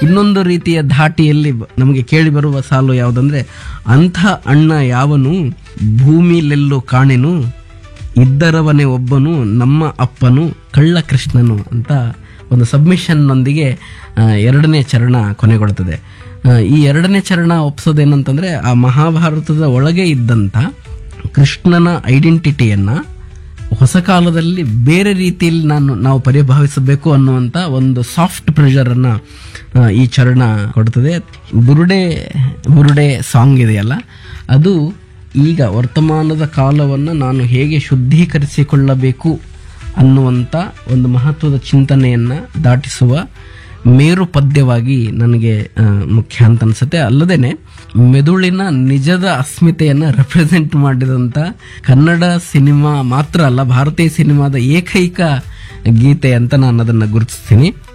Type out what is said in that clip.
ಇನ್ನೊಂದು ರೀತಿಯ ಧಾಟಿಯಲ್ಲಿ ಬ- ನಮಗೆ ಕೇಳಿ ಬರುವ ಸಾಲು ಯಾವುದಂದ್ರೆ ಅಂಥ ಅಣ್ಣ ಯಾವನು ಭೂಮಿಲೆಲ್ಲೂ ಕಾಣೆನು ಇದ್ದರವನೇ ಒಬ್ಬನು ನಮ್ಮ ಅಪ್ಪನು ಕಳ್ಳ ಕೃಷ್ಣನು ಅಂತ ಒಂದು ಸಬ್ಮಿಷನ್ನೊಂದಿಗೆ ಆ, ಎರಡನೇ ಚರಣ ಕೊನೆಗೊಳ್ತದೆ ಆ, ಈ ಎರಡನೇ ಚರಣ ಒಪ್ಸೋದೇನಂತಂದ್ರೆ ಆ ಮಹಾಭಾರತದ ಒಳಗೆ ಇದ್ದಂಥ ಕೃಷ್ಣನ ಐಡೆಂಟಿಟಿಯನ್ನ ಹೊಸ ಕಾಲದಲ್ಲಿ ಬೇರೆ ರೀತಿಯಲ್ಲಿ ನಾನು ನಾವು ಪರಿಭಾವಿಸಬೇಕು ಅನ್ನುವಂಥ ಒಂದು ಸಾಫ್ಟ್ ಪ್ರೆಷರ್ ಅನ್ನ ಆ, ಈ ಚರಣ ಕೊಡ್ತದೆ ಬುರುಡೆ ಬುರುಡೆ ಸಾಂಗ್ ಇದೆಯಲ್ಲ ಅದು ಈಗ ವರ್ತಮಾನದ ಕಾಲವನ್ನು ನಾನು ಹೇಗೆ ಶುದ್ಧೀಕರಿಸಿಕೊಳ್ಳಬೇಕು ಅನ್ನುವಂಥ ಒಂದು ಮಹತ್ವದ ಚಿಂತನೆಯನ್ನ ದಾಟಿಸುವ ಮೇರು ಪದ್ಯವಾಗಿ ನನಗೆ ಆ, ಮುಖ್ಯ ಅಂತ ಅನ್ಸುತ್ತೆ ಅಲ್ಲದೇನೆ ಮೆದುಳಿನ ನಿಜದ ಅಸ್ಮಿತೆಯನ್ನ ರೆಪ್ರೆಸೆಂಟ್ ಮಾಡಿದಂತ ಕನ್ನಡ ಸಿನಿಮಾ ಮಾತ್ರ ಅಲ್ಲ ಭಾರತೀಯ ಸಿನಿಮಾದ ಏಕೈಕ ಗೀತೆ ಅಂತ ನಾನು ಅದನ್ನ ಗುರುತಿಸ್ತೀನಿ